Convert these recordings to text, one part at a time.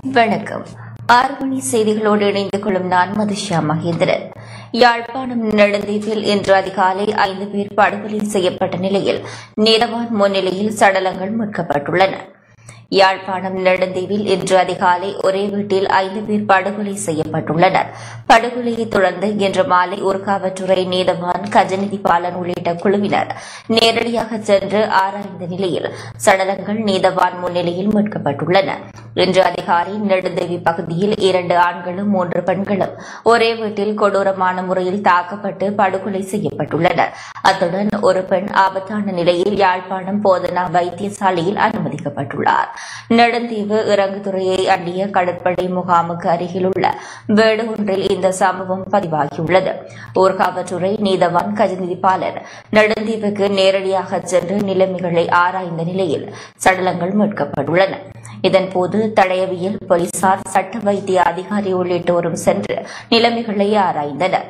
வணக்கம் ஆறு மணி செய்திகளோடு இணைந்து கொள்ளும் நான் மதுஷா மகேந்திரன் யாழ்ப்பாணம் நெடுந்தீவில் இன்று அதிகாலை ஐந்து பேர் படுகொலை செய்யப்பட்ட நிலையில் நீதவான் முன்னிலையில் சடலங்கள் மீட்கப்பட்டுள்ளன யாழ்ப்பாணம் நெடுந்தீவில் இன்று அதிகாலை ஒரே வீட்டில் ஐந்து பேர் படுகொலை செய்யப்பட்டுள்ளனர் படுகொலையை தொடர்ந்து இன்று மாலை ஊர்காவற்றுறை நீதவான் கஜநிதி பாலன் உள்ளிட்ட குழுவினர் நேரடியாக சென்று ஆராய்ந்த நிலையில் சடலங்கள் நீதவான் முன்னிலையில் மீட்கப்பட்டுள்ளன இன்று அதிகாலை நெடுந்தேவி பகுதியில் இரண்டு ஆண்களும் மூன்று பெண்களும் ஒரே வீட்டில் கொடூரமான முறையில் தாக்கப்பட்டு படுகொலை செய்யப்பட்டுள்ளனர் அத்துடன் ஒரு பெண் ஆபத்தான நிலையில் யாழ்ப்பாணம் போதனா வைத்தியசாலையில் அனுமதிக்கப்பட்டுள்ளார் நெடுந்தீவு இறங்குதுறையை அண்டிய கடற்படை முகாமுக்கு அருகிலுள்ள வீடு ஒன்றில் இந்த சம்பவம் பதிவாகியுள்ளது ஊர்காவற்றுறை நீதவான் கஜநிதிப்பாளர் நெடுந்தீவுக்கு நேரடியாக சென்று நிலைமைகளை ஆராய்ந்த நிலையில் சடலங்கள் மீட்கப்பட்டுள்ளன இதன்போது தடயவியல் போலீசார் சட்ட வைத்திய அதிகாரி உள்ளிட்டோரும் சென்று நிலைமைகளை ஆராய்ந்தனர்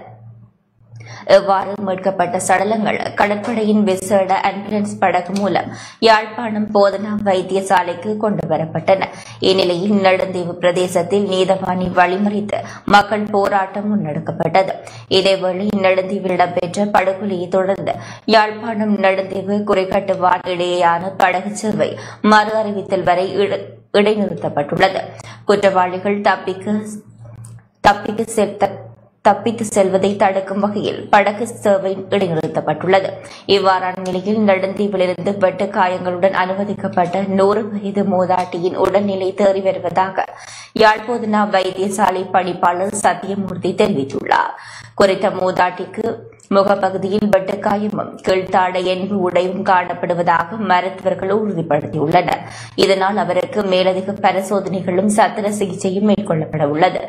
எவ்வாறு மீட்கப்பட்ட சடலங்கள் கடற்படையின் விசேட ஆம்புலன்ஸ் படகு மூலம் யாழ்ப்பாணம் போதனா வைத்தியசாலைக்கு கொண்டு வரப்பட்டன இந்நிலையில் நெடுந்தீவு பிரதேசத்தில் நீதவாணி வழிமறித்து மக்கள் போராட்டம் முன்னெடுக்கப்பட்டது இதேவேளை நெடுந்தீவில் இடம்பெற்ற படுகொலையை தொடர்ந்து யாழ்ப்பாணம் நெடுந்தீவு குறைக்கட்டுவான் இடையேயான படகு சேவை மறு அறிவித்தல் வரை இட- இடைநிறுத்தப்பட்டுள்ளது குற்றவாளிகள் தப்பிக்க தப்பித்து செத்த தப்பித்து செல்வதை தடுக்கும் வகையில் படகு சேவை இடைநிறுத்தப்பட்டுள்ளது இவ்வாறான நிலையில் நெடுந்தீவிலிருந்து வெட்டு காயங்களுடன் அனுமதிக்கப்பட்ட நூறு வயது மூதாட்டியின் உடல்நிலை தேறி வருவதாக யாழ்ப்போதனா வைத்தியசாலை பணிப்பாளர் சத்தியமூர்த்தி தெரிவித்துள்ளார் குறித்த மூதாட்டிக்கு முகப்பகுதியில் வெட்டுக்காயமும் கீழ்த்தாடை என்பு உடையும் காணப்படுவதாக மருத்துவர்கள் உறுதிப்படுத்தியுள்ளனர் இதனால் அவருக்கு மேலதிக பரிசோதனைகளும் சத்திர சிகிச்சையும் மேற்கொள்ளப்பட உள்ளது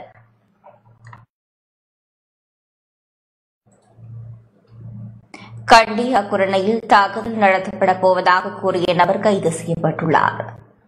கண்டி அக்குரணையில் தாக்குதல் நடத்தப்பட போவதாக கூறிய நபர் கைது செய்யப்பட்டுள்ளார்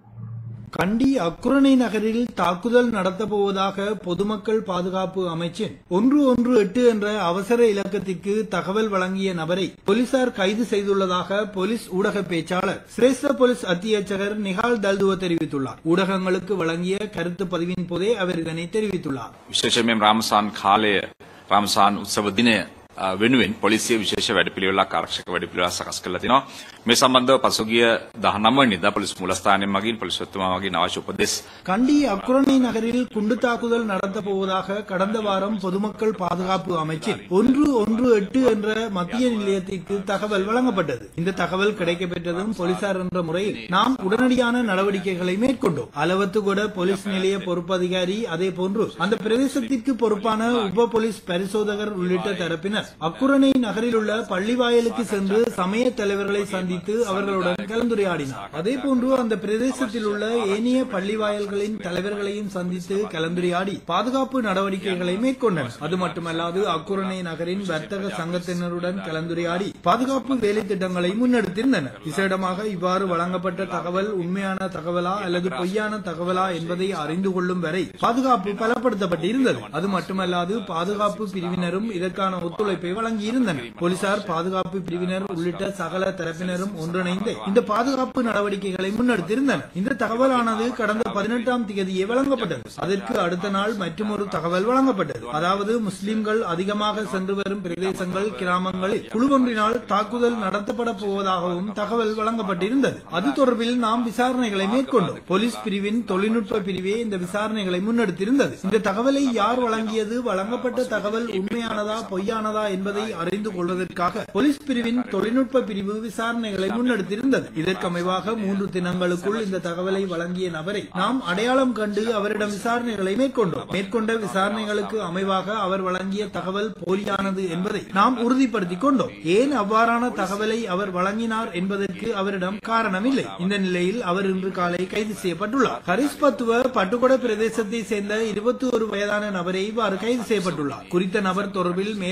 கண்டி அக்குரணை நகரில் தாக்குதல் நடத்தப் போவதாக பொதுமக்கள் பாதுகாப்பு அமைச்சின் ஒன்று ஒன்று எட்டு என்ற அவசர இலக்கத்திற்கு தகவல் வழங்கிய நபரை போலீசார் கைது செய்துள்ளதாக போலீஸ் ஊடக பேச்சாளர் சிரேஷ்ட போலீஸ் அத்தியட்சகர் நிகால் தல்துவ தெரிவித்துள்ளார் ஊடகங்களுக்கு வழங்கிய கருத்து பதிவின் போதே அவர் இதனை தெரிவித்துள்ளார் විශේෂයෙන් රාමසාන් කාලය රාමසාන් උත්සව දිනය අ, වෙනුවෙන් පොලිසිය විශේෂ වැඩපිළිවෙලක් ආරක්ෂක වැඩපිළිවෙලක් සකස් කරලා තිනවා. මේ සම්බන්ධව පසුගිය 19 වෙනිදා පොලිස් මූලස්ථානය මගින් පොලිස්වත්තුමා මගින් අවශ්‍ය උපදෙස් கண்டி அக்குரணை நகரில் குண்டு தாக்குதல் நடத்தப் போவதாக கடந்த வாரம் பொதுமக்கள் பாதுகாப்பு அமைச்சில் ஒன்று ஒன்று எட்டு என்ற மத்திய நிலையத்திற்கு தகவல் வழங்கப்பட்டது இந்த தகவல் கிடைக்கப்பெற்றதும் போலீசார் என்ற முறையில் நாம் உடனடியான நடவடிக்கைகளை மேற்கொண்டோம் அளவத்துகொட போலீஸ் நிலைய பொறுப்பதிகாரி அதே போன்று அந்த பிரதேசத்திற்கு பொறுப்பான உப போலீஸ் பரிசோதகர் உள்ளிட்ட தரப்பினர் அக்குரணை நகரில் உள்ள பள்ளிவாயலுக்கு சென்று சமய தலைவர்களை சந்தித்து அவர்களுடன் கலந்துரையாடினார் அதே போன்று அந்த பிரதேசத்தில் உள்ள ஏனைய பள்ளிவாயல்களின் தலைவர்களையும் சந்தித்து கலந்துரையாடி பாதுகாப்பு நடவடிக்கைகளை மேற்கொண்டனர் அது மட்டுமல்லாது அக்குரணை நகரின் வர்த்தக சங்கத்தினருடன் கலந்துரையாடி பாதுகாப்பு வேலை திட்டங்களை முன்னெடுத்திருந்தனர் விசேடமாக இவ்வாறு வழங்கப்பட்ட தகவல் உண்மையான தகவலா அல்லது பொய்யான தகவலா என்பதை அறிந்து கொள்ளும் வரை பாதுகாப்பு பலப்படுத்தப்பட்டிருந்தது அது மட்டுமல்லாது பாதுகாப்பு பிரிவினரும் இதற்கான ஒத்துழைப்பை வழங்கியிருந்தனர் போலீசார் பாதுகாப்பு பிரிவினர் உள்ளிட்ட சகல தரப்பினரும் ஒன்றிணைந்து இந்த பாதுகாப்பு நடவடிக்கைகளை முன்னெடுத்திருந்தனர் இந்த தகவலானது கடந்த பதினெட்டாம் தேதியே வழங்கப்பட்டது அதற்கு அடுத்த நாள் மற்றொரு தகவல் வழங்கப்பட்டது அதாவது முஸ்லிம்கள் அதிகமாக சென்று வரும் பிரதேசங்கள் கிராமங்களில் குழு ஒன்றினால் தாக்குதல் நடத்தப்பட போவதாகவும் தகவல் வழங்கப்பட்டிருந்தது அது தொடர்பில் நாம் விசாரணைகளை மேற்கொண்டோம் போலீஸ் பிரிவின் தொழில்நுட்ப பிரிவே இந்த விசாரணைகளை முன்னெடுத்திருந்தது இந்த தகவலை யார் வழங்கியது வழங்கப்பட்ட தகவல் உண்மையானதா பொய்யானதா என்பதை அறிந்து கொள்வதற்காக போலீஸ் பிரிவின் தொழில்நுட்ப பிரிவு விசாரணைகளை முன்னெடுத்திருந்தது இதற்கமைவாக மூன்று தினங்களுக்குள் இந்த தகவலை வழங்கிய நபரை நாம் அடையாளம் கண்டு அவரிடம் விசாரணைகளை மேற்கொண்டோம் மேற்கொண்ட விசாரணைகளுக்கு அமைவாக அவர் வழங்கிய தகவல் போலியானது என்பதை நாம் உறுதிப்படுத்திக் கொண்டோம் ஏன் அவ்வாறான தகவலை அவர் வழங்கினார் என்பதற்கு அவரிடம் காரணம் இல்லை இந்த நிலையில் அவர் இன்று காலை கைது செய்யப்பட்டுள்ளார் ஹரிஸ் பத்துவ பட்டுக்கொட பிரதேசத்தை சேர்ந்த இருபத்தி ஒரு வயதான நபரை இவ்வாறு கைது செய்யப்பட்டுள்ளார் குறித்த நபர் தொடர்பில் மேலதிக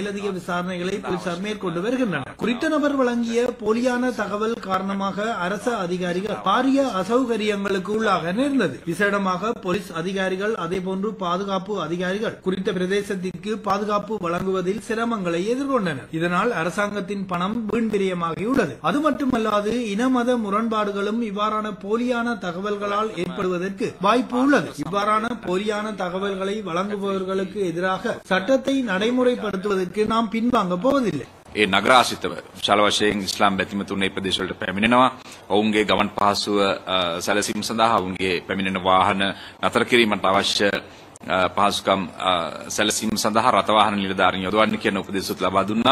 விசாரணைகளை போலீசார் மேற்கொண்டு வருகின்றனர் குறித்த நபர் வழங்கிய போலியான தகவல் காரணமாக அரச அதிகாரிகள் பாரிய அசௌகரியங்களுக்கு உள்ளாக நேர்ந்தது விசேடமாக போலீஸ் அதிகாரிகள் அதேபோன்று பாதுகாப்பு அதிகாரிகள் குறித்த பிரதேசத்திற்கு பாதுகாப்பு வழங்குவதில் சிரமங்களை எதிர்கொண்டனர் இதனால் அரசாங்கத்தின் பணம் வீண் விரயமாகியுள்ளது அது மட்டுமல்லாது இனமத முரண்பாடுகளும் இவ்வாறான போலியான தகவல்களால் ஏற்படுவதற்கு வாய்ப்பு உள்ளது இவ்வாறான போலியான தகவல்களை வழங்குபவர்களுக்கு எதிராக சட்டத்தை நடைமுறைப்படுத்துவதற்கு நாம் பின்வாங்க போவதில்லை ඒ නගරාසිතව විශාල වශයෙන් ඉස්ලාම් බැතිමතුන් ඒ ප්‍රදේශවලට පැමිණෙනවා. ඔවුන්ගේ ගමන් පහසුව අ, සැලසීම සඳහා ඔවුන්ගේ පැමිණෙන වාහන නතර කිරීමට අවශ්‍ය අ, පහසුකම් අ, සැලසීම සඳහා රථවාහන නිලධාරීන් යොදවන්න කියන උපදෙසුත් ලබා දුන්නා.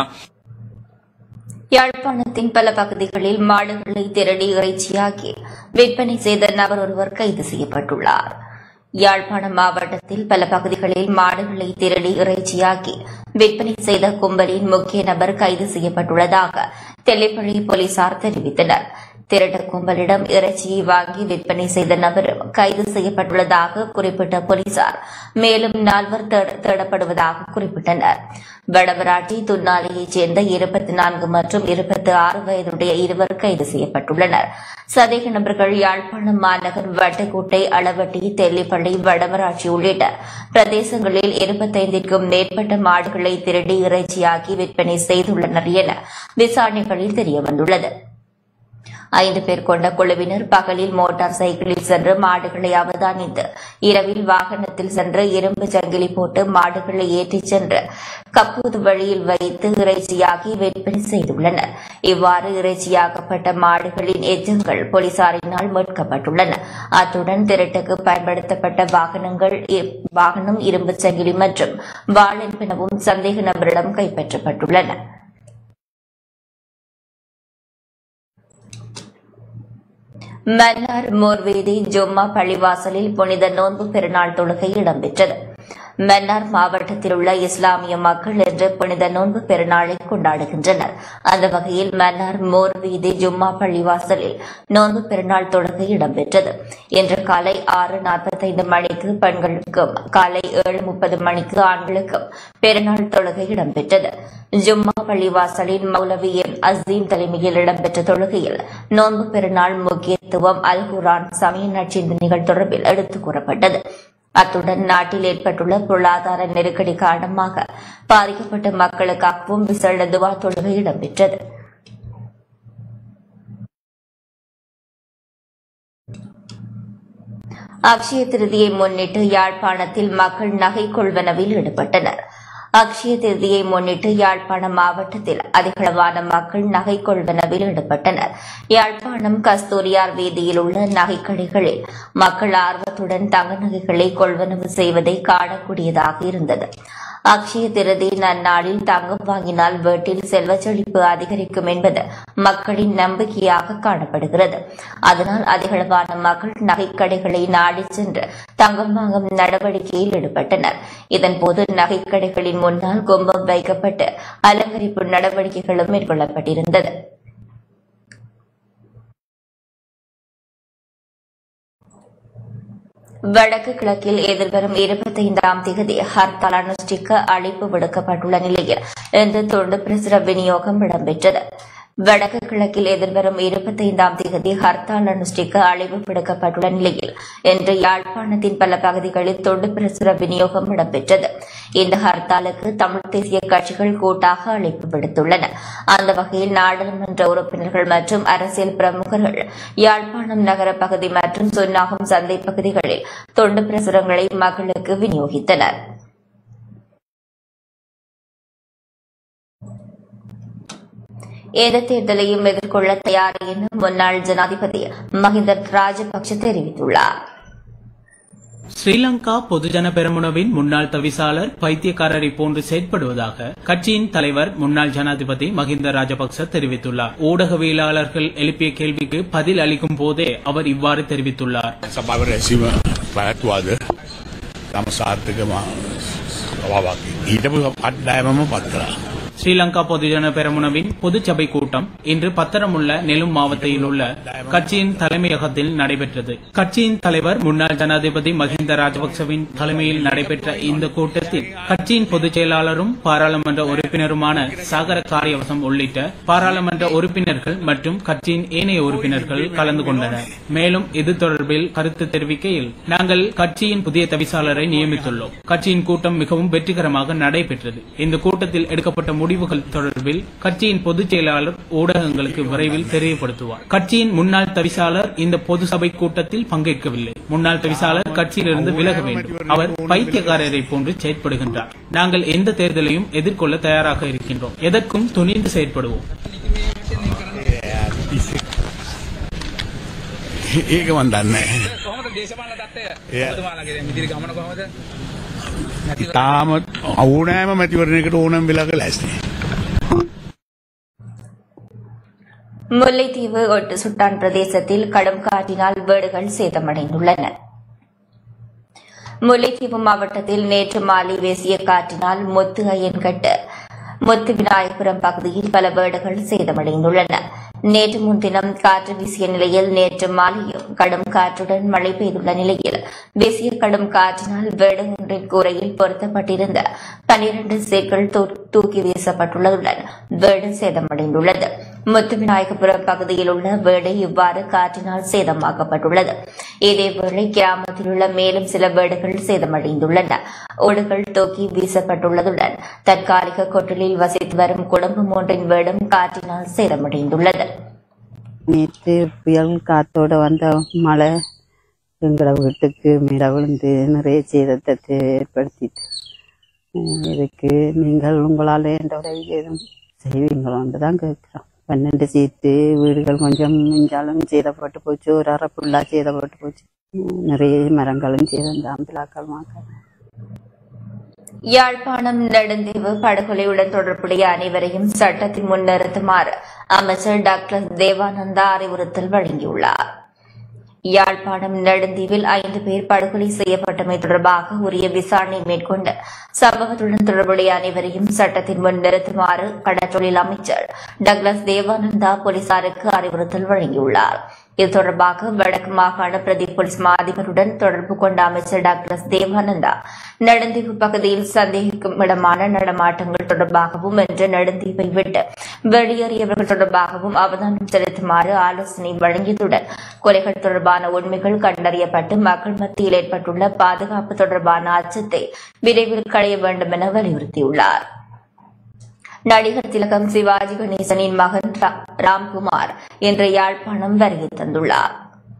யாழ்ப்பாணத்தின் பல பகுதிகளில் மாடுகளை திருடி இறைச்சியாக்கி விற்பனை செய்த நபர் ஒருவர் கைது செய்யப்பட்டுள்ளார் யாழ்ப்பாணம் மாவட்டத்தில் பல பகுதிகளில் மாடுகளை திருடி இறைச்சியாக்கி விற்பனை செய்த கும்பலின் முக்கிய நபர் கைது செய்யப்பட்டுள்ளதாக தெல்லிப்பள்ளி போலீசார் தெரிவித்தனர் திருட கும்பலிடம் இறைச்சியை வாங்கி விற்பனை செய்த நபரும் கைது செய்யப்பட்டுள்ளதாக குறிப்பிட்ட போலீசார் மேலும் நால்வர் தேட- தேடப்படுவதாக குறிப்பிட்டனர் வடமராட்டி துன்னாலியைச் சேர்ந்த இருபத்தி நான்கு மற்றும் இருபத்தி ஆறு வயதுடைய இருவர் கைது செய்யப்பட்டுள்ளனர் சந்தேக நபர்கள் யாழ்ப்பாணம் மாநகர் வட்டக்கோட்டை அளவட்டி தெல்லிப்பள்ளி வடமராட்சி உள்ளிட்ட பிரதேசங்களில் இருபத்தைந்திற்கும் மேற்பட்ட மாடுகளை திருடி இறைச்சியாக்கி விற்பனை செய்துள்ளனர் என விசாரணைகளில் தெரியவந்துள்ளது ஐந்து பேர் கொண்ட குழுவினர் பகலில் மோட்டார் சைக்கிளில் சென்று மாடுகளை அவதானித்து இரவில் வாகனத்தில் சென்று இரும்பு சங்கிலி போட்டு மாடுகளை ஏற்றிச் சென்று கப்பூது வழியில் வைத்து இறைச்சியாக்கி விற்பனை செய்துள்ளனர் இவ்வாறு இறைச்சியாக்கப்பட்ட மாடுகளின் எச்சங்கள் போலீசாரினால் மீட்கப்பட்டுள்ளன அத்துடன் திருட்டுக்கு பயன்படுத்தப்பட்ட வாகனங்கள் இ- வாகனம் இரும்பு சங்கிலி மற்றும் வாழென்பனவும் சந்தேக நபரிடம் கைப்பற்றப்பட்டுள்ளன மன்னார் மோர்வேதி ஜும்மா பள்ளிவாசலில் புனித நோன்பு பெருநாள் தொழுகை இடம்பெற்றது மன்னார் மாவட்டத்தில் உள்ள இஸ்லாமிய மக்கள் இன்று புனித நோன்பு பெருநாளை கொண்டாடுகின்றனர் அந்த வகையில் மன்னார் மோர்வீதி ஜும்மா பள்ளிவாசலில் நோன்பு பெருநாள் தொழுகை இடம்பெற்றது இன்று காலை ஆறு நாற்பத்தைந்து மணிக்கு பெண்களுக்கும் காலை ஏழு முப்பது மணிக்கு ஆண்களுக்கும் பெருநாள் தொழுகை இடம்பெற்றது ஜும்மா பள்ளிவாசலின் மௌலவி எம் அசீம் தலைமையில் இடம்பெற்ற தொழுகையில் நோன்பு பெருநாள் முக்கியத்துவம் அல் குரான் சமய நற்சிந்தனைகள் தொடர்பில் எடுத்துக் கூறப்பட்டது அத்துடன் நாட்டில் ஏற்பட்டுள்ள பொருளாதார நெருக்கடி காரணமாக பாதிக்கப்பட்ட மக்களுக்காகவும் விசேட துவா தொழுகை இடம்பெற்றது அக்ஷய திருதியை முன்னிட்டு யாழ்ப்பாணத்தில் மக்கள் நகை கொள்வனவில் ஈடுபட்டனர் அக்ஷய திருதியை முன்னிட்டு யாழ்ப்பாணம் மாவட்டத்தில் அதிகளவான மக்கள் நகை கொள்வனவில் ஈடுபட்டனர் யாழ்ப்பாணம் கஸ்தூரியார் வீதியில் உள்ள நகைக்கடைகளில் மக்கள் ஆர்வத்துடன் தங்க நகைகளை கொள்வனவு செய்வதை காணக்கூடியதாக இருந்தது அக்ஷய திருதி நன்னாளில் தங்கம் வாங்கினால் வீட்டில் செல்வச் செழிப்பு அதிகரிக்கும் என்பது மக்களின் நம்பிக்கையாக காணப்படுகிறது அதனால் அதிகளவான மக்கள் நகைக்கடைகளை நாடிச் சென்று தங்கம் வாங்கும் நடவடிக்கையில் ஈடுபட்டனர் இதன்போது நகைக்கடைகளின் முன்னால் கும்பம் வைக்கப்பட்டு அலங்கரிப்பு நடவடிக்கைகளும் மேற்கொள்ளப்பட்டிருந்தது வடக்கு கிழக்கில் எதிர்வரும் இருபத்தைந்தாம் தேதி ஹர்த்தால் அனுஷ்டிக்க அழைப்பு விடுக்கப்பட்டுள்ள நிலையில் இன்று தொண்டு பிரசுர விநியோகம் இடம்பெற்றது வடக்கு கிழக்கில் எதிர்வரும் இருபத்தைந்தாம் தேதி ஹர்த்தால் அனுஷ்டிக்க அழைப்பு விடுக்கப்பட்டுள்ள நிலையில் இன்று யாழ்ப்பாணத்தின் பல பகுதிகளில் தொண்டு பிரசுர விநியோகம் இடம்பெற்றது இந்த ஹர்த்தாலுக்கு தமிழ் தேசிய கட்சிகள் கூட்டாக அழைப்பு விடுத்துள்ளன அந்த வகையில் நாடாளுமன்ற உறுப்பினர்கள் மற்றும் அரசியல் பிரமுகர்கள் யாழ்ப்பாணம் நகர பகுதி மற்றும் சுன்னாகம் சந்தை பகுதிகளில் தொண்டு பிரசுரங்களை மக்களுக்கு விநியோகித்தனர் எந்த தேர்தலையும் எதிர்கொள்ள தயார் என முன்னாள் ஜனாதிபதி மஹிந்த ராஜபக்ஷ தெரிவித்துள்ளார் ஸ்ரீலங்கா பொதுஜன பெரமுனவின் முன்னாள் தவிசாளர் பைத்தியக்காரரை போன்று செயற்படுவதாக கட்சியின் தலைவர் முன்னாள் ஜனாதிபதி மஹிந்த ராஜபக்ச தெரிவித்துள்ளார் ஊடகவியலாளர்கள் எழுப்பிய கேள்விக்கு பதில் அளிக்கும் போதே அவர் இவ்வாறு தெரிவித்துள்ளார் සභාව රැසීම පැවැත්වාද තම සාර්ථක සභාවක් හිටපු අත්දායමම පත් කරා. ஸ்ரீலங்கா பொதுஜன பெரமுனவின் பொதுச்சபை கூட்டம் இன்று பத்தரமுள்ள நெலும் மாவட்டத்தில் உள்ள கட்சியின் தலைமையகத்தில் நடைபெற்றது கட்சியின் தலைவர் முன்னாள் ஜனாதிபதி மஹிந்த ராஜபக்சவின் தலைமையில் நடைபெற்ற இந்த கூட்டத்தில் கட்சியின் பொதுச் செயலாளரும் பாராளுமன்ற உறுப்பினருமான சாகர காரியவசம் உள்ளிட்ட பாராளுமன்ற உறுப்பினர்கள் மற்றும் கட்சியின் ஏனைய உறுப்பினர்கள் கலந்து கொண்டனர் மேலும் இது தொடர்பில் கருத்து தெரிவிக்கையில் நாங்கள் கட்சியின் புதிய தவிசாளரை நியமித்துள்ளோம் கட்சியின் கூட்டம் மிகவும் வெற்றிகரமாக நடைபெற்றது இந்த கூட்டத்தில் எடுக்கப்பட்ட முடிவுகள் தொடர்பில் கட்சியின் பொதுச் செயலாளர் ஊடகங்களுக்கு விரைவில் தெரியப்படுத்துவார் கட்சியின் முன்னாள் தவிசாளர் இந்த பொது சபை கூட்டத்தில் பங்கேற்கவில்லை முன்னாள் தவிசாளர் கட்சியிலிருந்து விலக வேண்டும் அவர் பைத்தியக்காரரை போன்று செயற்படுகின்றார் நாங்கள் எந்த தேர்தலையும் எதிர்கொள்ள தயாராக இருக்கின்றோம் எதற்கும் துணிந்து செயற்படுவோம் ඒක මන් දන්නේ කොහොමද දේශපාලන තත්ත්වය එය. ඔබතුමාලගේ දැන් ඉදිරි ගමන කොහොමද තාම අවුනෑම මැතිවරණයකට ඕනම් වෙලාක ලැස්නේ முல்லைத்தீவு ஒட்டு சுட்டான் பிரதேசத்தில் கடும் காற்றினால் வீடுகள் சேதமடைந்துள்ளன முல்லைத்தீவு மாவட்டத்தில் நேற்று மாலை வீசிய காற்றினால் முத்து அயன்கட்டு முத்து விநாயகபுரம் பகுதியில் பல வீடுகள் சேதமடைந்துள்ளன நேற்று முன்தினம் காற்று வீசிய நிலையில் நேற்று மாலையும் கடும் காற்றுடன் மழை பெய்துள்ள நிலையில் வீசிய கடும் காற்றினால் வீடு ஒன்றின் கூரையில் பொருத்தப்பட்டிருந்த பனிரண்டு சேக்கள் தூ- தூக்கி வீசப்பட்டுள்ளதுடன் வீடு சேதமடைந்துள்ளது முத்து விநாயகபுரம் பகுதியில் உள்ள வீடு இவ்வாறு காற்றினால் சேதமாக்கப்பட்டுள்ளது இதேவேளை கிராமத்தில் உள்ள மேலும் சில வீடுகள் சேதமடைந்துள்ளன ஓடுகள் தூக்கி வீசப்பட்டுள்ளதுடன் தற்காலிக கொட்டலில் வசித்து வரும் குடும்பம் ஒன்றின் வீடும் காற்றினால் சேதமடைந்துள்ளது நேற்று புயல் காத்தோட வந்த மழை எங்களை வீட்டுக்கு மேலே விழுந்து நிறைய சேதத்தை ஏற்படுத்திட்டு உம் இதுக்கு நீங்கள் உங்களால் எந்த உதவி எதுவும் செய்வீங்களோன்னு தான் கேட்குறோம் பன்னெண்டு சீட்டு வீடுகள் கொஞ்சம் மிஞ்சாலும் சேதப்பட்டு போச்சு ஒரு அரை ஃபுல்லாக சேதப்பட்டு போச்சு உம் நிறைய மரங்களும் சேதம் பிளாக்கள் மாக்கள் யாழ்ப்பாணம் நெடுந்தீவு படுகொலையுடன் தொடர்புடைய அனைவரையும் சட்டத்தின் முன் நிறுத்துமாறு அமைச்சர் டாக்டர் தேவானந்தா அறிவுறுத்தல் வழங்கியுள்ளார் யாழ்ப்பாணம் நெடுந்தீவில் ஐந்து பேர் படுகொலை செய்யப்பட்டமை தொடர்பாக உரிய விசாரணை மேற்கொண்டு சம்பவத்துடன் தொடர்புடைய அனைவரையும் சட்டத்தின் முன் நிறுத்துமாறு கடற்றொழில் அமைச்சர் டக்ளஸ் தேவானந்தா போலீசாருக்கு அறிவுறுத்தல் வழங்கியுள்ளார் இது தொடர்பாக வடக்கு மாகாண பிரதி போலீஸ் மா அதிபருடன் தொடர்பு கொண்ட அமைச்சர் டாக்டர் தேவானந்தா நெடுந்தீவு பகுதியில் சந்தேகிக்கும் இடமான நடமாட்டங்கள் தொடர்பாகவும் இன்று நெடுந்தீவை விட்டு வெளியேறியவர்கள் தொடர்பாகவும் அவதானம் செலுத்துமாறு ஆலோசனை வழங்கியதுடன் கொலைகள் தொடர்பான உண்மைகள் கண்டறியப்பட்டு மக்கள் மத்தியில் ஏற்பட்டுள்ள பாதுகாப்பு தொடர்பான அச்சத்தை விரைவில் களைய வேண்டும் என வலியுறுத்தியுள்ளார் நடிகர் திலகம் சிவாஜி கணேசனின் மகன் ரா- ராம்குமார் இன்று யாழ்ப்பாணம் வருகை தந்துள்ளார்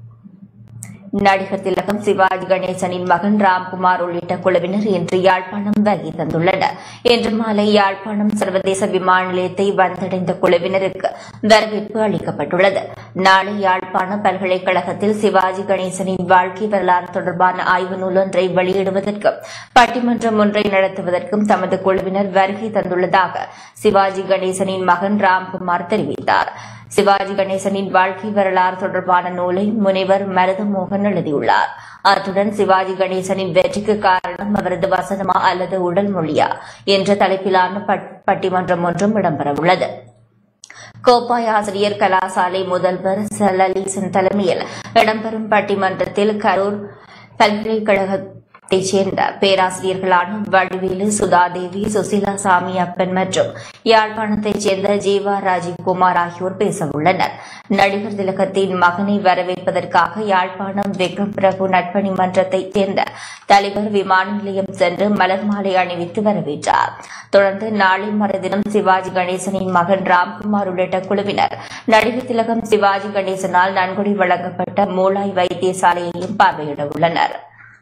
நடிகர் திலகம் சிவாஜி கணேசனின் மகன் ராம்குமார் உள்ளிட்ட குழுவினர் இன்று யாழ்ப்பாணம் வருகை தந்துள்ளனர் இன்று மாலை யாழ்ப்பாணம் சர்வதேச விமான நிலையத்தை வந்தடைந்த குழுவினருக்கு வரவேற்பு அளிக்கப்பட்டுள்ளது நாளை யாழ்ப்பாண பல்கலைக்கழகத்தில் சிவாஜி கணேசனின் வாழ்க்கை வரலாறு தொடர்பான ஆய்வு நூல் ஒன்றை வெளியிடுவதற்கும் பட்டிமன்றம் ஒன்றை நடத்துவதற்கும் தமது குழுவினர் வருகை தந்துள்ளதாக சிவாஜி கணேசனின் மகன் ராம்குமார் தெரிவித்தார் சிவாஜி கணேசனின் வாழ்க்கை வரலாறு தொடர்பான நூலை முனைவர் மருதமோகன் எழுதியுள்ளார் அத்துடன் சிவாஜி கணேசனின் வெற்றிக்கு காரணம் அவரது வசனமா அல்லது உடல் மொழியா என்ற தலைப்பிலான பட்- பட்டிமன்றம் ஒன்றும் இடம்பெறவுள்ளது கோப்பாய் ஆசிரியர் கலாசாலை முதல்வர் சலலீசன் தலைமையில் இடம்பெறும் பட்டிமன்றத்தில் கரூர் பல்கலைக்கழகத்தைச் சேர்ந்த பேராசிரியர்களான வடிவேலு சுதாதேவி சுசீலா சாமி அப்பன் மற்றும் யாழ்ப்பாணத்தைச் சேர்ந்த ஜீவா ராஜீவ்குமார் ஆகியோர் பேசவுள்ளனர் நடிகர் திலகத்தின் மகனை வரவேற்பதற்காக யாழ்ப்பாணம் விக்ரம் பிரபு நட்பணி மன்றத்தைச் சேர்ந்த தலைவர் விமான நிலையம் சென்று மலர் மாலை அணிவித்து வரவேற்றார் தொடர்ந்து நாளை மறுதினம் சிவாஜி கணேசனின் மகன் ராம்குமார் உள்ளிட்ட குழுவினர் நடிகர் திலகம் சிவாஜி கணேசனால் நன்கொடை வழங்கப்பட்ட மூலாய் வைத்தியசாலையையும் பார்வையிட உள்ளனர்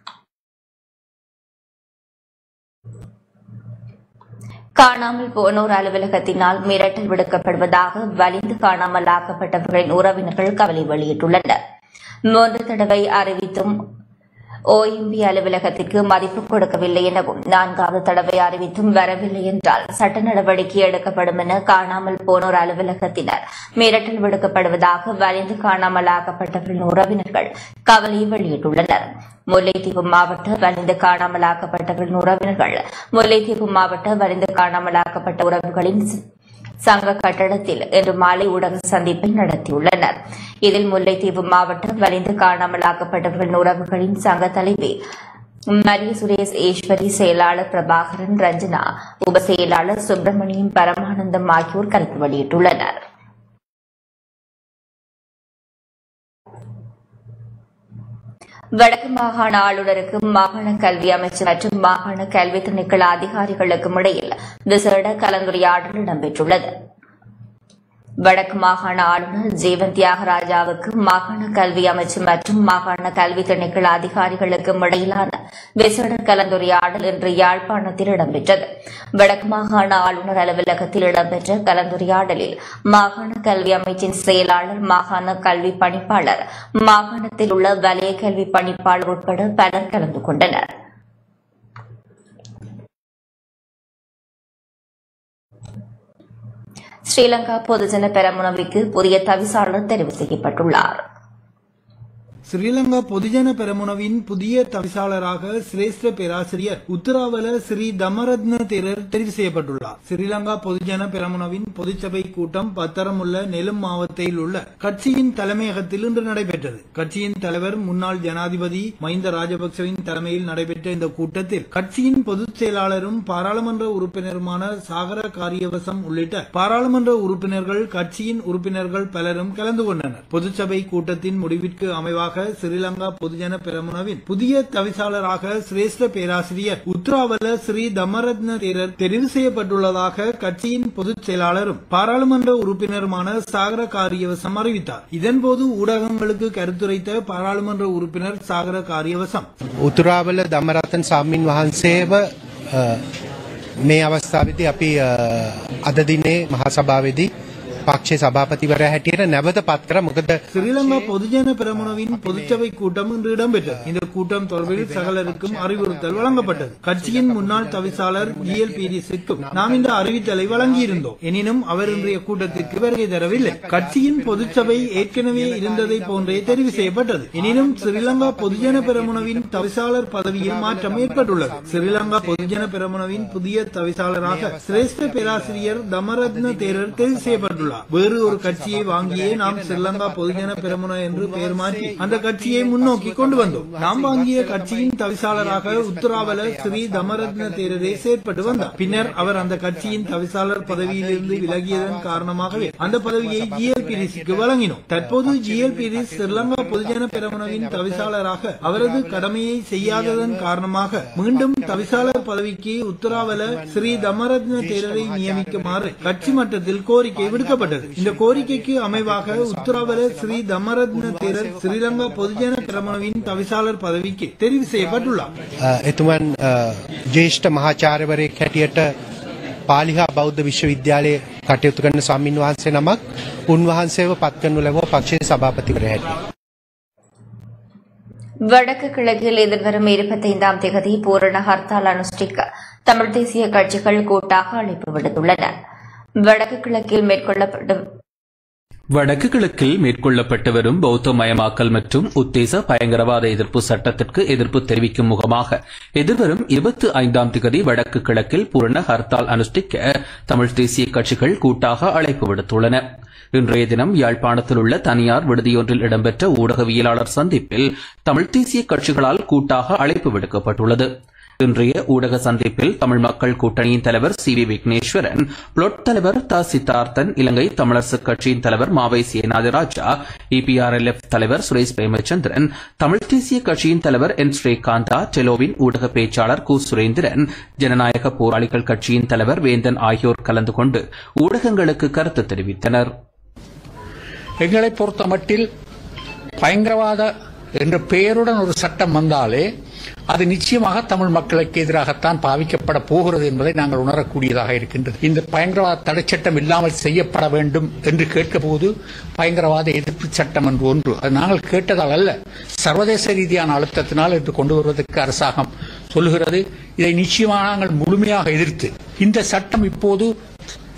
காணாமல் போனோர் அலுவலகத்தினால் மிரட்டல் விடுக்கப்படுவதாக வலிந்து காணாமல் ஆக்கப்பட்டவர்களின் உறவினர்கள் கவலை வெளியிட்டுள்ளனர் மூன்று தடவை அறிவித்தும் ஓஎம்பி அலுவலகத்திற்கு மதிப்பு கொடுக்கவில்லை எனவும் நான்காவது தடவை அறிவித்தும் வரவில்லை என்றால் சட்ட நடவடிக்கை எடுக்கப்படும் என காணாமல் போனோர் அலுவலகத்தினர் மிரட்டல் விடுக்கப்படுவதாக வலிந்து காணாமல் ஆக்கப்பட்டவர்களின் உறவினர்கள் கவலை வெளியிட்டுள்ளனர் முல்லைத்தீவு மாவட்ட வலிந்து காணாமலாக்கப்பட்டவர்களின் உறவினர்கள் முல்லைத்தீவு மாவட்ட வலிந்து காணாமலாக்கப்பட்ட உறவுகளின் சங்க கட்டடத்தில் இன்று மாலை ஊடக சந்திப்பை நடத்தியுள்ளனர் இதில் முல்லைத்தீவு மாவட்ட வலிந்து காணாமலாக்கப்பட்டவர்களின் உறவுகளின் சங்க தலைவி மரிய சுரேஷ் ஈஸ்வரி செயலாளர் பிரபாகரன் ரஞ்சனா உப செயலாளர் சுப்பிரமணியம் பரமானந்தம் ஆகியோர் கருத்து வெளியிட்டுள்ளனர் வடக்கு மாகாண ஆளுநருக்கும் மாகாண கல்வி அமைச்சர் மற்றும் மாகாண கல்வி திணைக்கள அதிகாரிகளுக்கும் இடையில் விசேட கலந்துரையாடல் இடம்பெற்றுள்ளது வடக்கு மாகாண ஆளுநர் ஜீவன் தியாகராஜாவுக்கு மாகாண கல்வி அமைச்சர் மற்றும் மாகாண கல்வி திணைக்கள அதிகாரிகளுக்கும் இடையிலான விசேட கலந்துரையாடல் இன்று யாழ்ப்பாணத்தில் இடம்பெற்றது வடக்கு மாகாண ஆளுநர் அலுவலகத்தில் இடம்பெற்ற கலந்துரையாடலில் மாகாண கல்வி அமைச்சின் செயலாளர் மாகாண கல்வி பணிப்பாளர் மாகாணத்தில் உள்ள வலய கல்வி பணிப்பாளர் உட்பட பலர் கலந்து கொண்டனர் ஸ்ரீலங்கா பொதுஜன பெரமுனவிற்கு புதிய தவிசாளர் தெரிவு செய்யப்பட்டுள்ளார் ஸ்ரீலங்கா பொதுஜன பெரமுனவின் புதிய தவிசாளராக சிரேஷ்ட பேராசிரியர் உத்தராவல ஸ்ரீ தமரத்ன தேரர் தெரிவு செய்யப்பட்டுள்ளார் ஸ்ரீலங்கா பொதுஜன பெரமுனவின் பொதுச்சபை கூட்டம் பத்தரமுள்ள நெலும் மாவட்டத்தில் உள்ள கட்சியின் தலைமையகத்தில் இன்று நடைபெற்றது கட்சியின் தலைவர் முன்னாள் ஜனாதிபதி மஹிந்த ராஜபக்சவின் தலைமையில் நடைபெற்ற இந்த கூட்டத்தில் கட்சியின் பொதுச் செயலாளரும் பாராளுமன்ற உறுப்பினருமான சாகர காரியவசம் உள்ளிட்ட பாராளுமன்ற உறுப்பினர்கள் கட்சியின் உறுப்பினர்கள் பலரும் கலந்து கொண்டனர் பொதுச்சபை கூட்டத்தின் முடிவிற்கு அமைவாக ஸ்ரீலங்கா பொதுஜன பெரமுனவின் புதிய தவிசாளராக சிரேஷ்ட பேராசிரியர் உத்ராவல ஸ்ரீ தமரத்ன தேரர் தெரிவு செய்யப்பட்டுள்ளதாக கட்சியின் பொதுச் செயலாளரும் பாராளுமன்ற உறுப்பினருமான சாகர காரியவசம் அறிவித்தார் இதன்போது ஊடகங்களுக்கு கருத்துரைத்த பாராளுமன்ற உறுப்பினர் சாகர காரியவசம் උතුරාවල දමරතන් සාමීන් වහන්සේව අ, මේ අවස්ථාවදී අපි අ, අද දිනේ මහා සභාවේදී පක්ෂේ සභාපතිවරයා හැටියට නැවත පත් කර මොකද ஸ்ரீலங்கா பொதுஜன பெரமுனவின் பொதுச்சபை கூட்டம் இன்று இடம்பெற்றது இந்த கூட்டம் தொடர்பில் சகலருக்கும் அறிவுறுத்தல் வழங்கப்பட்டது கட்சியின் முன்னாள் தவிசாளர் ஜி எல் பீரிஸுக்கும் நாம் இந்த அறிவித்தலை வழங்கியிருந்தோம் எனினும் அவர் இன்றைய கூட்டத்திற்கு வருகை தரவில்லை கட்சியின் பொதுச்சபை ஏற்கனவே இருந்ததை போன்றே தெரிவு செய்யப்பட்டது எனினும் ஸ்ரீலங்கா பொதுஜன பெரமுனவின் தவிசாளர் பதவியில் மாற்றம் ஏற்பட்டுள்ளது ஸ்ரீலங்கா பொதுஜன பெரமுனவின் புதிய தவிசாளராக சிரேஷ்ட பேராசிரியர் தமரத்ன தேரர் தெரிவு செய்யப்பட்டுள்ளார் வேறு ஒரு கட்சியை வாங்கியே நாம் ஸ்ரீலங்கா பொதுஜன பெரமுன என்று பெயர் மாற்றி அந்த கட்சியை முன்னோக்கி கொண்டு வந்தோம் நாம் வாங்கிய கட்சியின் தவிசாளராக உத்தராவல ஸ்ரீ தமரத்ன தேரரே செயற்பட்டு வந்தார் பின்னர் அவர் அந்த கட்சியின் தவிசாளர் பதவியிலிருந்து விலகியதன் காரணமாகவே அந்த பதவியை ஜிஎல் பிரிஸுக்கு வழங்கினோம் தற்போது ஜிஎல் பிரிஸ் ஸ்ரீலங்கா பொதுஜன பெரமுனவின் தவிசாளராக அவரது கடமையை செய்யாததன் காரணமாக மீண்டும் தவிசாளர் பதவிக்கு உத்தராவல ஸ்ரீ தமரத்ன தேரரை நியமிக்குமாறு கட்சி மட்டத்தில் கோரிக்கை விடுக்கப்பட்டது இந்த கோரிக்கைக்கு அமைவாக உத்தராவல ஸ்ரீ தமரத்ன தேரர் ஸ்ரீலங்கா பொதுஜன பெரமுனவின் தவிசாளர் பதவிக்கு தெரிவு செய்யப்பட்டுள்ளார் අ, එතුමන් අ, ජේෂ්ඨ මහාචාර්යවරයෙක් හැටියට පාලිහා බෞද්ධ විශ්වවිද්‍යාලයේ කටයුතු කරන ස්වාමින් වහන්සේ නමක් උන්වහන්සේව පත් කරනු ලැබුව පක්ෂයේ සභාපතිවරයා හැටියට. வடக்கு கிழக்கில் எதிர்வரும் இருபத்தைந்தாம் தேதி பூரண ஹர்த்தால் அனுஷ்டிக்க தமிழ் தேசிய கட்சிகள் கூட்டாக அழைப்பு விடுத்துள்ளன வடக்கு கிழக்கில் மேற்கொள்ளப்படும் வடக்கு கிழக்கில் மேற்கொள்ளப்பட்டு வரும் பௌத்தமயமாக்கல் மற்றும் உத்தேச பயங்கரவாத எதிர்ப்பு சட்டத்திற்கு எதிர்ப்பு தெரிவிக்கும் முகமாக எதிர்வரும் இருபத்தி ஐந்தாம் திகதி வடக்கு கிழக்கில் பூரண ஹர்த்தால் அனுஷ்டிக்க தமிழ் தேசிய கட்சிகள் கூட்டாக அழைப்பு விடுத்துள்ளன இன்றைய தினம் யாழ்ப்பாணத்தில் உள்ள தனியார் விடுதியொன்றில் இடம்பெற்ற ஊடகவியலாளர் சந்திப்பில் தமிழ் தேசிய கட்சிகளால் கூட்டாக அழைப்பு விடுக்கப்பட்டுள்ளது இன்றைய ஊடக சந்திப்பில் தமிழ் மக்கள் கூட்டணியின் தலைவர் சி வி விக்னேஸ்வரன் புளொட் தலைவர் த சித்தார்த்தன் இலங்கை தமிழரசுக் கட்சியின் தலைவர் மாவை சேனாதிராஜா இபிஆர்எல்எஃப் தலைவர் சுரேஷ் பிரேமச்சந்திரன் தமிழ் தேசிய கட்சியின் தலைவர் என் ஸ்ரீகாந்தா டெலோவின் ஊடக பேச்சாளர் கு சுரேந்திரன் ஜனநாயக போராளிகள் கட்சியின் தலைவர் வேந்தன் ஆகியோர் கலந்து கொண்டு ஊடகங்களுக்கு கருத்து தெரிவித்தனர் எங்களை பொறுத்த மட்டில் பயங்கரவாத என்ற பெயருடன் ஒரு சட்டம் வந்தாலே அது நிச்சயமாக தமிழ் மக்களுக்கு எதிராகத்தான் பாவிக்கப்பட போகிறது என்பதை நாங்கள் உணரக்கூடியதாக இருக்கின்றது இந்த பயங்கரவாத தடை சட்டம் இல்லாமல் செய்யப்பட வேண்டும் என்று கேட்கபோது பயங்கரவாத எதிர்ப்பு சட்டம் என்று ஒன்று அது நாங்கள் கேட்டதால் அல்ல சர்வதேச ரீதியான அழுத்தத்தினால் என்று கொண்டு வருவதற்கு அரசாங்கம் சொல்லுகிறது இதை நிச்சயமாக நாங்கள் முழுமையாக எதிர்த்து இந்த சட்டம் இப்போது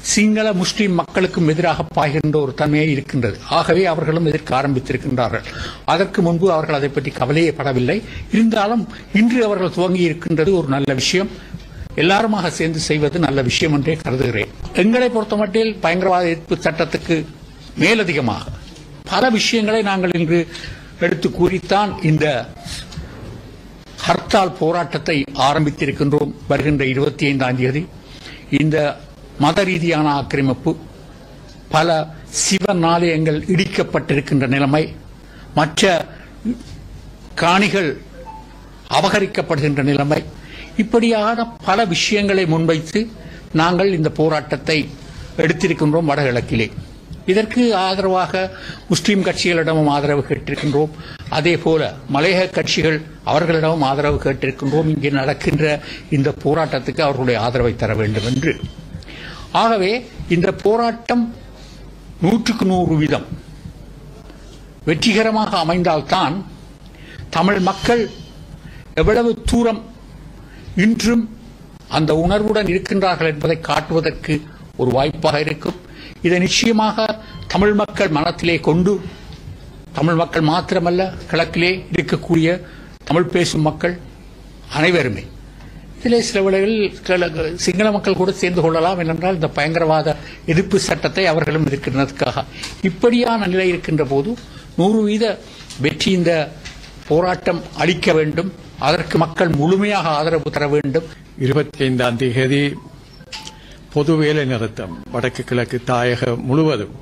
சிங்கள முஸ்லிம் மக்களுக்கும் எதிராக பாய்கின்ற ஒரு தன்மையை இருக்கின்றது ஆகவே அவர்களும் எதிர்க்க ஆரம்பித்திருக்கின்றார்கள் அதற்கு முன்பு அவர்கள் அதை பற்றி கவலையே படவில்லை இருந்தாலும் இன்று அவர்கள் துவங்கி இருக்கின்றது ஒரு நல்ல விஷயம் எல்லாருமாக சேர்ந்து செய்வது நல்ல விஷயம் என்றே கருதுகிறேன் எங்களை பொறுத்தமட்டில் பயங்கரவாத எதிர்ப்பு சட்டத்துக்கு மேலதிகமாக பல விஷயங்களை நாங்கள் இன்று எடுத்து கூறித்தான் இந்த ஹர்த்தால் போராட்டத்தை ஆரம்பித்திருக்கின்றோம் வருகின்ற இருபத்தி ஐந்தாம் தேதி இந்த மத ரீதியான ஆக்கிரமிப்பு பல சிவன் ஆலயங்கள் இடிக்கப்பட்டிருக்கின்ற நிலைமை மற்ற காணிகள் அபகரிக்கப்படுகின்ற நிலைமை இப்படியான பல விஷயங்களை முன்வைத்து நாங்கள் இந்த போராட்டத்தை எடுத்திருக்கின்றோம் வடகிழக்கிலே இதற்கு ஆதரவாக முஸ்லிம் கட்சிகளிடமும் ஆதரவு கேட்டிருக்கின்றோம் அதே போல மலையக கட்சிகள் அவர்களிடமும் ஆதரவு கேட்டிருக்கின்றோம் இங்கே நடக்கின்ற இந்த போராட்டத்துக்கு அவர்களுடைய ஆதரவை தர வேண்டும் என்று ஆகவே இந்த போராட்டம் நூற்றுக்கு நூறு வீதம் வெற்றிகரமாக அமைந்தால்தான் தமிழ் மக்கள் எவ்வளவு தூரம் இன்றும் அந்த உணர்வுடன் இருக்கின்றார்கள் என்பதை காட்டுவதற்கு ஒரு வாய்ப்பாக இருக்கும் இதை நிச்சயமாக தமிழ் மக்கள் மனத்திலே கொண்டு தமிழ் மக்கள் மாத்திரமல்ல கிழக்கிலே இருக்கக்கூடிய தமிழ் பேசும் மக்கள் அனைவருமே இதிலே சில வேளைகளில் கிழ- சிங்கள மக்கள் கூட சேர்ந்து கொள்ளலாம் ஏனென்றால் இந்த பயங்கரவாத எதிர்ப்பு சட்டத்தை அவர்களும் எதிர்க்கிறதுக்காக இப்படியான நிலை இருக்கின்ற போது நூறு வீத வெற்றி இந்த போராட்டம் அளிக்க வேண்டும் அதற்கு மக்கள் முழுமையாக ஆதரவு தர வேண்டும் இருபத்தி ஐந்தாம் தேதி பொது வேலை நிறுத்தம் வடக்கு கிழக்கு தாயகம் முழுவதும்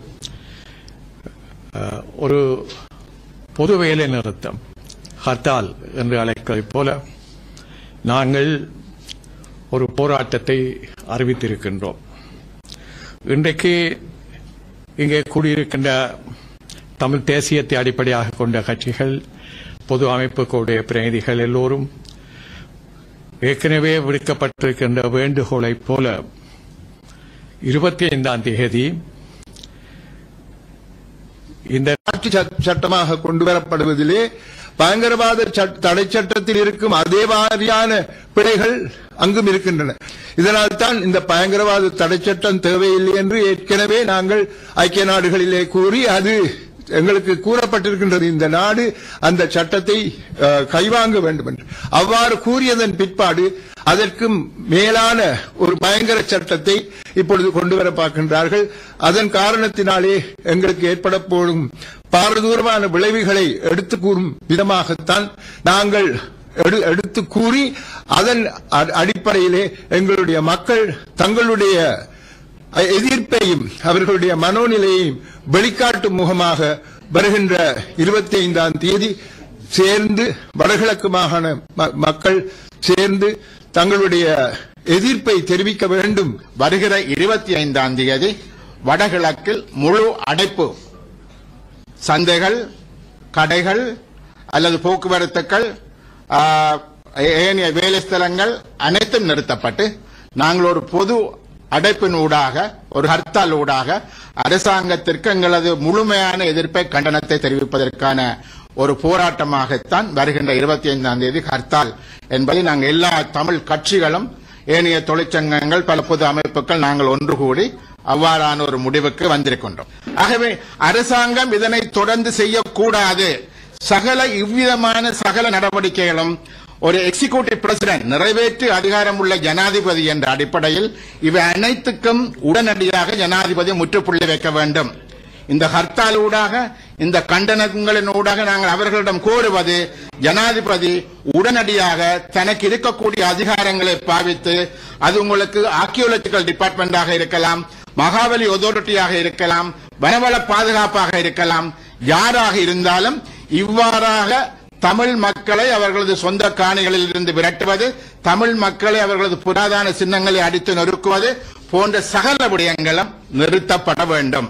அஹ், ஒரு பொது வேலை நிறுத்தம் ஹர்த்தால் என்று அழைப்பதைப் போல நாங்கள் ஒரு போராட்டத்தை அறிவித்திருக்கின்றோம் இன்றைக்கு இங்கே கூடியிருக்கின்ற தமிழ் தேசியத்தை அடிப்படையாக கொண்ட கட்சிகள் பொது அமைப்புகளுடைய பிரதிநிதிகள் எல்லோரும் ஏற்கனவே விடுக்கப்பட்டிருக்கின்ற வேண்டுகோளைப் போல இருபத்தி ஐந்தாம் தேதி இந்த ஆட்சி சட்- சட்டமாக கொண்டு வரப்படுவதிலே பயங்கரவாத சட்- தடை சட்டத்தில் இருக்கும் அதே மாதிரியான பிழைகள் அங்கும் இருக்கின்றன இதனால் தான் இந்த பயங்கரவாத தடை சட்டம் தேவையில்லை என்று ஏற்கனவே நாங்கள் ஐக்கிய நாடுகளிலே கூறி அது எங்களுக்கு கூறப்பட்டிருக்கின்றது இந்த நாடு அந்த சட்டத்தை அஹ், கைவாங்க வேண்டும் என்று அவ்வாறு கூறியதன் பிற்பாடு அதற்கும் மேலான ஒரு பயங்கர சட்டத்தை இப்பொழுது கொண்டு வர பார்க்கின்றார்கள் அதன் காரணத்தினாலே எங்களுக்கு ஏற்பட போடும் பாரதூரமான விளைவுகளை எடுத்து கூறும் விதமாகத்தான் நாங்கள் எடு- எடுத்து கூறி அதன் அ- அடிப்படையிலே எங்களுடைய மக்கள் தங்களுடைய எதிர்ப்பையும் அவர்களுடைய மனோநிலையையும் வெளிக்காட்டும் முகமாக வருகின்ற இருபத்தி ஐந்தாம் தேதி சேர்ந்து வடகிழக்கு மாகாண ம- மக்கள் சேர்ந்து தங்களுடைய எதிர்ப்பை தெரிவிக்க வேண்டும் வருகிற இருபத்தி ஐந்தாம் தேதி வடகிழக்கில் முழு அடைப்பு சந்தைகள் கடைகள் அல்லது போக்குவரத்துக்கள் ஆ, ஏனைய வேலை ஸ்தலங்கள் அனைத்தும் நிறுத்தப்பட்டு நாங்கள் ஒரு பொது அடைப்பின் ஊடாக ஒரு ஹர்த்தால் ஊடாக அரசாங்கத்திற்கு எங்களது முழுமையான எதிர்ப்பை கண்டனத்தை தெரிவிப்பதற்கான ஒரு போராட்டமாகத்தான் வருகின்ற இருபத்தி ஐந்தாம் தேதி ஹர்த்தால் என்பதை நாங்கள் எல்லா தமிழ் கட்சிகளும் ஏனைய தொழிற்சங்கங்கள் பல பொது அமைப்புகள் நாங்கள் ஒன்று கூடி அவ்வாறான ஒரு முடிவுக்கு வந்திருக்கின்றோம் ஆகவே அரசாங்கம் இதனை தொடர்ந்து செய்யக்கூடாது சகல இவ்விதமான சகல நடவடிக்கைகளும் ஒரு எக்ஸிகியூட்டிவ் பிரசிடென்ட் நிறைவேற்று அதிகாரம் உள்ள ஜனாதிபதி என்ற அடிப்படையில் இவை அனைத்துக்கும் உடனடியாக ஜனாதிபதி முற்றுப்புள்ளி வைக்க வேண்டும் இந்த ஹர்த்தால் ஊடாக இந்த கண்டனங்களின் ஊடாக நாங்கள் அவர்களிடம் கோருவது ஜனாதிபதி உடனடியாக தனக்கு இருக்கக்கூடிய அதிகாரங்களை பாவித்து அது உங்களுக்கு ஆர்கியோலஜிக்கல் டிபார்ட்மெண்டாக இருக்கலாம் மகாபலி ஒதோரிட்டியாக இருக்கலாம் வனவள பாதுகாப்பாக இருக்கலாம் யாராக இருந்தாலும் இவ்வாறாக தமிழ் மக்களை அவர்களது சொந்த காணிகளில் இருந்து விரட்டுவது தமிழ் மக்களை அவர்களது புராதன சின்னங்களை அடித்து நொறுக்குவது போன்ற சகல விடயங்களும் நிறுத்தப்பட வேண்டும்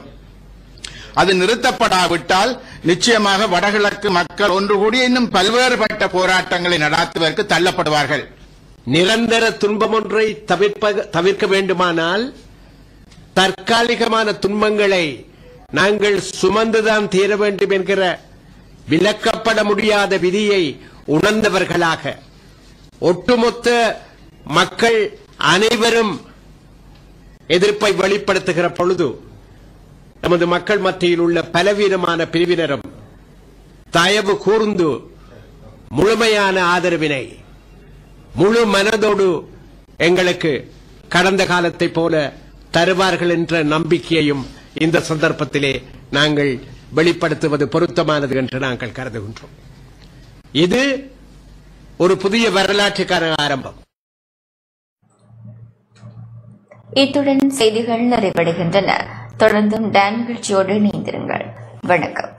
அது நிறுத்தப்படாவிட்டால் நிச்சயமாக வடகிழக்கு மக்கள் ஒன்று கூடி இன்னும் பல்வேறுபட்ட போராட்டங்களை நடாத்துவதற்கு தள்ளப்படுவார்கள் நிரந்தர துன்பம் ஒன்றை தவிர்ப்ப தவிர்க்க வேண்டுமானால் தற்காலிகமான துன்பங்களை நாங்கள் சுமந்துதான் தீர வேண்டும் என்கிற விலக்கப்பட முடியாத விதியை உணர்ந்தவர்களாக ஒட்டுமொத்த மக்கள் அனைவரும் எதிர்ப்பை வெளிப்படுத்துகிற பொழுது நமது மக்கள் மத்தியில் உள்ள பலவீனமான பிரிவினரும் தயவு கூர்ந்து முழுமையான ஆதரவினை முழு மனதோடு எங்களுக்கு கடந்த காலத்தை போல தருவார்கள் என்ற நம்பிக்கையையும் இந்த சந்தர்ப்பத்திலே நாங்கள் வெளிப்படுத்துவது பொருத்தமானது என்று நாங்கள் கருதுகின்றோம் இது ஒரு புதிய வரலாற்றுக்கான ஆரம்பம் இத்துடன் செய்திகள் நிறைவடைகின்றன தொடர்ந்தும் டான் நிகழ்ச்சியோடு இணைந்திருங்கள் வணக்கம்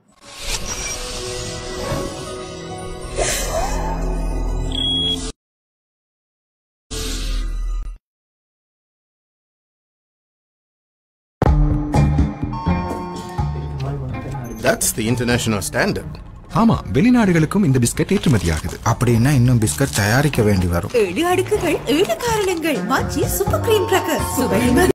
That's the international standard. ஆமா வெளிநாடுகளுக்கும் இந்த பிஸ்கட் ஏற்றுமதியாகுது அப்படின்னா இன்னும் பிஸ்கட் தயாரிக்க வேண்டி வரும் ஏழு அடுக்குகள் ஏழு காரணங்கள் மாச்சி சூப்பர் கிரீம் கிராக்கர் சுவை